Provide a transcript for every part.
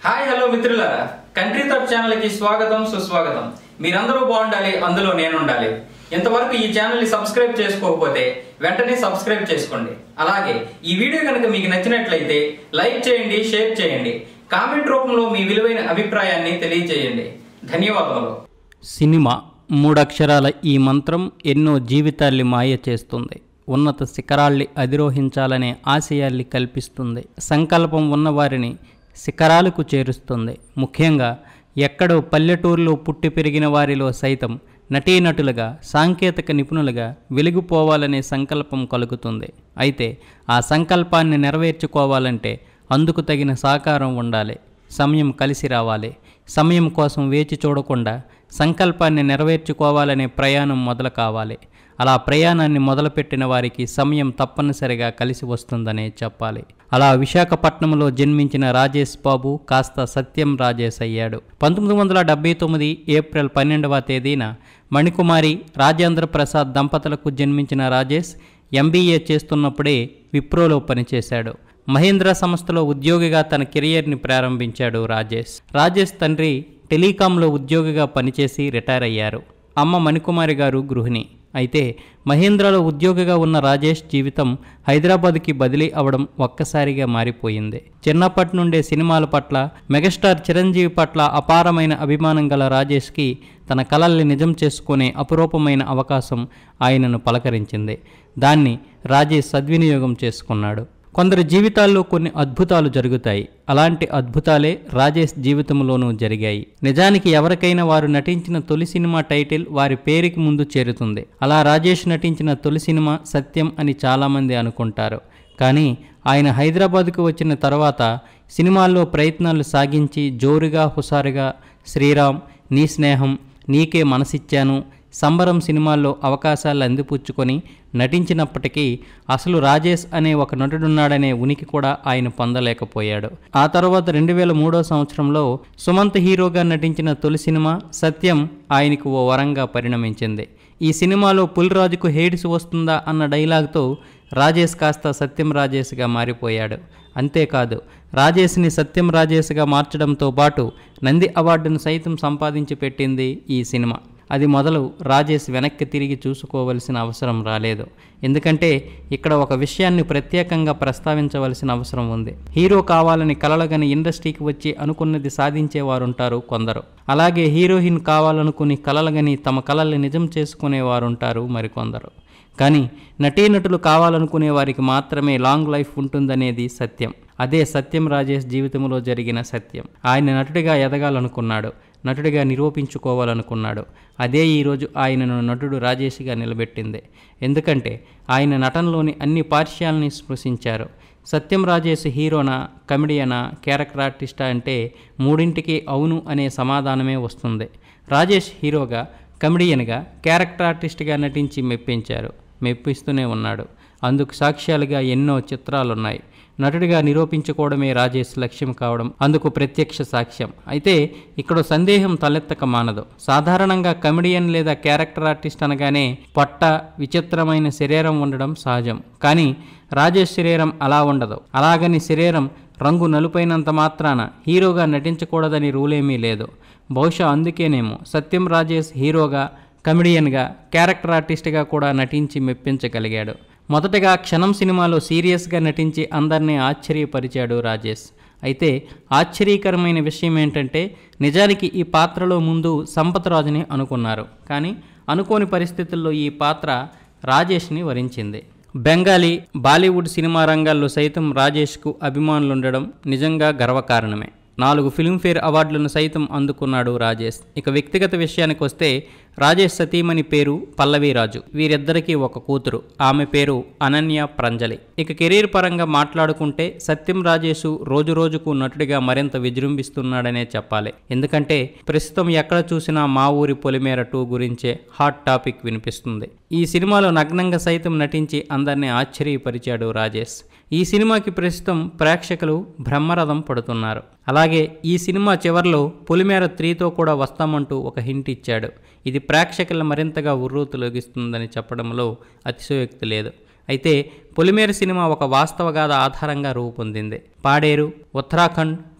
Hi hello మిత్రులారా country thought channel కి స్వాగతం సుస్వాగతం మీరందరూ బాగుండాలి అందులో నేను ఉండాలి ఇంతవరకు ఈ ఛానల్ ని సబ్స్క్రైబ్ చేసుకోకపోతే వెంటనే సబ్స్క్రైబ్ చేసుకోండి అలాగే ఈ వీడియో కనుక మీకు నచ్చినట్లయితే లైక్ చేయండి షేర్ చేయండి కామెంట్ రూపంలో మీ విలువైన అభిప్రాయాన్ని తెలియజేయండి ధన్యవాదములు సినిమా మూడక్షరాల ఈ మంత్రం ఎన్నో జీవితాల్ని మాయ చేస్తుంది ఉన్నత శిఖరాల్ని అధిరోహించాలనే ఆశయాల్ని కల్పిస్తుంది సంకల్పం ఉన్నవారిని శిఖరాలకు చేరుస్తుంది ముఖ్యంగా ఎక్కడో పల్లెటూరులో పుట్టి పెరిగిన వారిలో సైతం నటీనటులుగా సాంకేతిక నిపుణులుగా వెలిగిపోవాలనే సంకల్పం కలుగుతుంది అయితే ఆ సంకల్పాన్ని నెరవేర్చుకోవాలంటే అందుకు తగిన సహకారం ఉండాలి సమయం కలిసి రావాలి సమయం కోసం వేచి చూడకుండా సంకల్పాన్ని నెరవేర్చుకోవాలనే ప్రయాణం మొదలు కావాలి అలా ప్రయాణాన్ని మొదలుపెట్టిన వారికి సమయం తప్పనిసరిగా కలిసి వస్తుందనే చెప్పాలి అలా విశాఖపట్నంలో జన్మించిన రాజేష్ బాబు కాస్త సత్యం రాజేష్ అయ్యాడు పంతొమ్మిది వందల డెబ్బై తొమ్మిది ఏప్రిల్ పన్నెండవ తేదీన మణికుమారి రాజేంద్ర ప్రసాద్ దంపతులకు జన్మించిన రాజేష్ ఎంబీఏ చేస్తున్నప్పుడే విప్రోలో పనిచేశాడు మహేంద్ర సంస్థలో ఉద్యోగిగా తన కెరియర్ని ప్రారంభించాడు రాజేష్ రాజేష్ తండ్రి టెలికాంలో ఉద్యోగిగా పనిచేసి రిటైర్ అయ్యారు అమ్మ మణికుమారి గారు గృహిణి అయితే మహేంద్రలో ఉద్యోగిగా ఉన్న రాజేష్ జీవితం హైదరాబాద్కి బదిలీ అవడం ఒక్కసారిగా మారిపోయింది చిన్నప్పటి నుండే సినిమాల పట్ల మెగాస్టార్ చిరంజీవి పట్ల అపారమైన అభిమానం గల రాజేష్కి తన కలల్ని నిజం చేసుకునే అపురూపమైన అవకాశం ఆయనను పలకరించింది దాన్ని రాజేష్ సద్వినియోగం చేసుకున్నాడు కొందరి జీవితాల్లో కొన్ని అద్భుతాలు జరుగుతాయి అలాంటి అద్భుతాలే రాజేష్ జీవితంలోనూ జరిగాయి నిజానికి ఎవరికైనా వారు నటించిన తొలి సినిమా టైటిల్ వారి పేరుకి ముందు చేరుతుంది అలా రాజేష్ నటించిన తొలి సినిమా సత్యం అని చాలామంది అనుకుంటారు కానీ ఆయన హైదరాబాద్కు వచ్చిన తర్వాత సినిమాల్లో ప్రయత్నాలు సాగించి జోరుగా హుషారుగా శ్రీరామ్ నీ స్నేహం నీకే మనసిచ్చాను సంబరం సినిమాల్లో అవకాశాలు అందిపుచ్చుకొని నటించినప్పటికీ అసలు రాజేష్ అనే ఒక నటుడున్నాడనే ఉనికి కూడా ఆయన పొందలేకపోయాడు ఆ తర్వాత రెండు వేల మూడో సంవత్సరంలో సుమంత్ హీరోగా నటించిన తొలి సినిమా సత్యం ఆయనకు ఓ వరంగా పరిణమించింది ఈ సినిమాలో పులిరాజుకు హేడ్స్ వస్తుందా అన్న డైలాగ్తో రాజేష్ కాస్త సత్యం రాజేష్గా మారిపోయాడు అంతేకాదు రాజేష్ని సత్యం రాజేష్గా మార్చడంతో పాటు నంది అవార్డును సైతం సంపాదించి పెట్టింది ఈ సినిమా అది మొదలు రాజేష్ వెనక్కి తిరిగి చూసుకోవలసిన అవసరం రాలేదు ఎందుకంటే ఇక్కడ ఒక విషయాన్ని ప్రత్యేకంగా ప్రస్తావించవలసిన అవసరం ఉంది హీరో కావాలని కలలుగని ఇండస్ట్రీకి వచ్చి అనుకున్నది సాధించేవారుంటారు కొందరు అలాగే హీరోయిన్ కావాలనుకుని కలలుగని తమ కలల్ని నిజం చేసుకునేవారుంటారు మరికొందరు కానీ నటీనటులు కావాలనుకునే వారికి మాత్రమే లాంగ్ లైఫ్ ఉంటుందనేది సత్యం అదే సత్యం రాజేష్ జీవితంలో జరిగిన సత్యం ఆయన నటుడిగా ఎదగాలనుకున్నాడు నటుడిగా నిరూపించుకోవాలనుకున్నాడు అదే ఈరోజు ఆయనను నటుడు రాజేష్గా నిలబెట్టింది ఎందుకంటే ఆయన నటనలోని అన్ని పార్శ్యాలని స్పృశించారు సత్యం రాజేష్ హీరోనా కమెడియనా క్యారెక్టర్ ఆర్టిస్టా అంటే మూడింటికి అవును అనే సమాధానమే వస్తుంది రాజేష్ హీరోగా కమెడియన్గా క్యారెక్టర్ ఆర్టిస్ట్గా నటించి మెప్పించారు మెప్పిస్తూనే ఉన్నాడు అందుకు సాక్ష్యాలుగా ఎన్నో చిత్రాలున్నాయి నటుడిగా నిరూపించుకోవడమే రాజేష్ లక్ష్యం కావడం అందుకు ప్రత్యక్ష సాక్ష్యం అయితే ఇక్కడ సందేహం తలెత్తక మానదు సాధారణంగా కమెడియన్ లేదా క్యారెక్టర్ ఆర్టిస్ట్ అనగానే పొట్ట విచిత్రమైన శరీరం ఉండడం సహజం కానీ రాజేష్ శరీరం అలా ఉండదు అలాగని శరీరం రంగు నలుపైనంత మాత్రాన హీరోగా నటించకూడదని రూలేమీ లేదు బహుశా అందుకేనేమో సత్యం రాజేష్ హీరోగా కమెడియన్గా క్యారెక్టర్ ఆర్టిస్ట్గా కూడా నటించి మెప్పించగలిగాడు మొదటగా క్షణం సినిమాలో సీరియస్గా నటించి అందరినీ ఆశ్చర్యపరిచాడు రాజేష్ అయితే ఆశ్చర్యకరమైన విషయం ఏంటంటే నిజానికి ఈ పాత్రలో ముందు సంపత్ రాజుని అనుకున్నారు కానీ అనుకోని పరిస్థితుల్లో ఈ పాత్ర రాజేష్ని వరించింది బెంగాలీ బాలీవుడ్ సినిమా రంగాల్లో సైతం రాజేష్కు అభిమానులుండడం నిజంగా గర్వకారణమే నాలుగు ఫిల్మ్ఫేర్ అవార్డులను సైతం అందుకున్నాడు రాజేష్ ఇక వ్యక్తిగత విషయానికి వస్తే రాజేష్ సతీమణి పేరు పల్లవీరాజు వీరిద్దరికీ ఒక కూతురు ఆమె పేరు అనన్య ప్రంజలి ఇక కెరీర్ పరంగా మాట్లాడుకుంటే సత్యం రాజేషు రోజు రోజుకు నటుడిగా మరింత విజృంభిస్తున్నాడనే చెప్పాలి ఎందుకంటే ప్రస్తుతం ఎక్కడ చూసినా మా ఊరి పొలిమేర టూ గురించే హాట్ టాపిక్ వినిపిస్తుంది ఈ సినిమాలో నగ్నంగా సైతం నటించి అందరినీ ఆశ్చర్యపరిచాడు రాజేష్ ఈ సినిమాకి ప్రస్తుతం ప్రేక్షకులు బ్రహ్మరథం పడుతున్నారు అలాగే ఈ సినిమా చివర్లో పొలిమేర త్రీతో కూడా వస్తామంటూ ఒక హింట్ ఇచ్చాడు ఇది ప్రేక్షకులను మరింతగా ఉర్రూతులోగిస్తుందని చెప్పడంలో అతిశయోక్తి లేదు అయితే పొలిమేర సినిమా ఒక వాస్తవ గాథ ఆధారంగా రూపొందింది పాడేరు ఉత్తరాఖండ్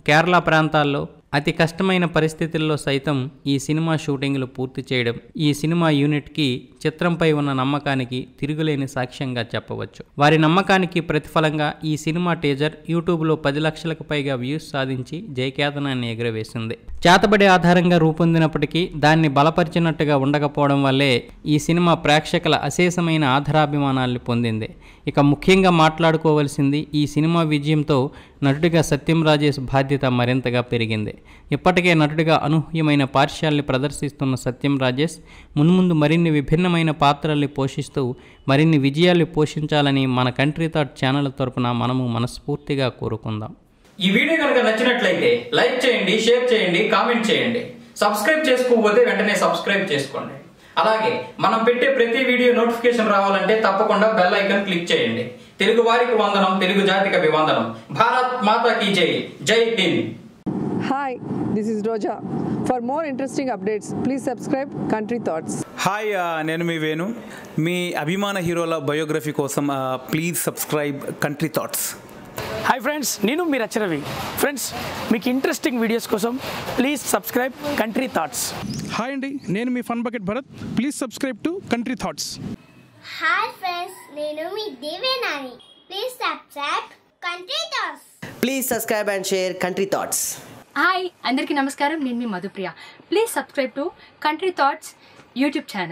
కేరళ ప్రాంతాల్లో అతి కష్టమైన పరిస్థితుల్లో సైతం ఈ సినిమా షూటింగ్లు పూర్తి చేయడం ఈ సినిమా యూనిట్కి చిత్రంపై ఉన్న నమ్మకానికి తిరుగులేని సాక్ష్యంగా చెప్పవచ్చు వారి నమ్మకానికి ప్రతిఫలంగా ఈ సినిమా టీజర్ యూట్యూబ్లో పది లక్షలకు పైగా వ్యూస్ సాధించి జయకేతనాన్ని ఎగురవేసింది చేతబడి ఆధారంగా రూపొందినప్పటికీ దాన్ని బలపరిచినట్టుగా ఉండకపోవడం వల్లే ఈ సినిమా ప్రేక్షకుల అశేషమైన ఆధారాభిమానాల్ని పొందింది ఇక ముఖ్యంగా మాట్లాడుకోవలసింది ఈ సినిమా విజయంతో నటుడిగా సత్యం రాజేష్ బాధ్యత మరింతగా పెరిగింది ఇప్పటికే నటుడిగా అనూహ్యమైన పార్శ్యాల్ని ప్రదర్శిస్తున్న సత్యం రాజేష్ మున్ముందు మరిన్ని విభిన్నమైన పాత్రల్ని పోషిస్తూ మరిన్ని విజయాలు పోషించాలని మన కంట్రీ థాట్ ఛానల్ తరపున మనము మనస్ఫూర్తిగా కోరుకుందాం ఈ వీడియో కనుక నచ్చినట్లయితే లైక్ చేయండి షేర్ చేయండి కామెంట్ చేయండి సబ్స్క్రైబ్ చేసుకోకపోతే వెంటనే సబ్స్క్రైబ్ చేసుకోండి అలాగే మనం పెట్టే ప్రతి వీడియో నోటిఫికేషన్ రావాలంటే తప్పకుండా బెల్ ఐకాన్ క్లిక్ చేయండి తెలుగు వారికి వందనం తెలుగు జాతికి అభివందనం భారత్ మాతా కీ జై జై Hind Hi, this is Roja. For more interesting updates, please subscribe Country Thoughts. Hi ఆ, నేను మీ వేణు మీ అభిమాన హీరోల బయోగ్రఫీ కోసం ఆ, please subscribe country thoughts hi friends నేను మీ రచరవి ఫ్రెండ్స్ మీకు ఇంట్రెస్టింగ్ వీడియోస్ కోసం please subscribe country thoughts hi అండి నేను మీ fun bucket Bharath please subscribe to country thoughts hi friends నేను మీ Devenani please subscribe country thoughts Please subscribe and share Country Thoughts. Hi అందరికీ నమస్కారం నేను మీ Madhupriya please subscribe to country thoughts YouTube channel